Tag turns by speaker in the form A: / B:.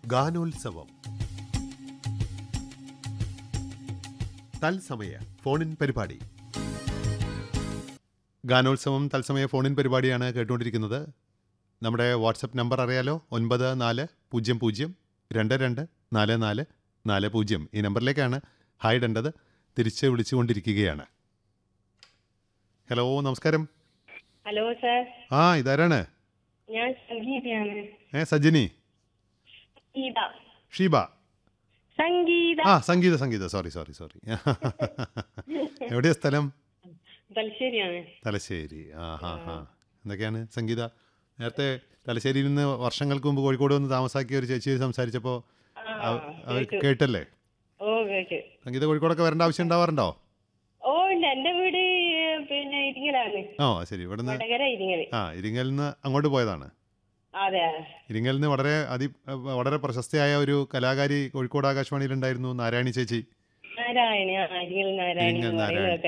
A: ഗാനോത്സവം തത്സമയ ഫോണിൻ പരിപാടി ഗാനോത്സവം തത്സമയ ഫോണിൻ പരിപാടിയാണ് കേട്ടുകൊണ്ടിരിക്കുന്നത് നമ്മുടെ വാട്സപ്പ് നമ്പർ അറിയാലോ ഒൻപത് നാല് പൂജ്യം പൂജ്യം രണ്ട് രണ്ട് നാല് നാല് നാല് പൂജ്യം ഈ നമ്പറിലേക്കാണ് ഹായ് ഇടേണ്ടത് തിരിച്ച് വിളിച്ചുകൊണ്ടിരിക്കുകയാണ് ഹലോ നമസ്കാരം
B: ഹലോ സാർ
A: ആ ഇതാരാണ്
B: ഞാൻ സംഗീതയാണ്
A: ഏ സജിനി
B: സംഗീത
A: ഷീബ
B: സംഗീത
A: ആ Sangeetha Sangeetha sorry sorry sorry എവിടെയാ സ്ഥലം
B: തലശ്ശേരിയാണ്
A: തലശ്ശേരി ആ ഹാ ഹാ എന്തൊക്കെയാണ് സംഗീത നേരത്തെ തലശ്ശേരിയിൽ നിന്ന് വർഷങ്ങൾക്ക് മുമ്പ് കോഴിക്കോട് വന്ന് താമസാക്കിയ ഒരു ചേച്ചി സംസാരിച്ചപ്പോൾ
B: ആ,
A: അവർ
B: കേട്ടു.
A: കേട്ടല്ലേ
B: ഓ കേട്ടു
A: സംഗീത കോഴിക്കോടൊക്കെ വരേണ്ട ആവശ്യം ഉണ്ടാവാറുണ്ടോ
B: ഓ ഉണ്ട് എന്റെ വീട് പിന്നെ ഇരിങ്ങലാണ്
A: ആ ശരി ഇവിടുന്ന്
B: വടകര ഇരിങ്ങല്
A: ആ ഇരിങ്ങലിൽ നിന്ന് അങ്ങോട്ട് പോയതാണ്
B: അതെ
A: ഇരിങ്ങലിൽ നിന്ന് വളരെ അതി വളരെ പ്രശസ്തയായ ഒരു കലാകാരി കോഴിക്കോട് ആകാശവാണിയിലുണ്ടായിരുന്നു നാരായണി ചേച്ചി
B: നാരായണി ആ ഇരിങ്ങൽ നാരായണി
A: ഇരിങ്ങൽ
B: എന്ന്
A: നാരായണി.
B: പറയുന്നത്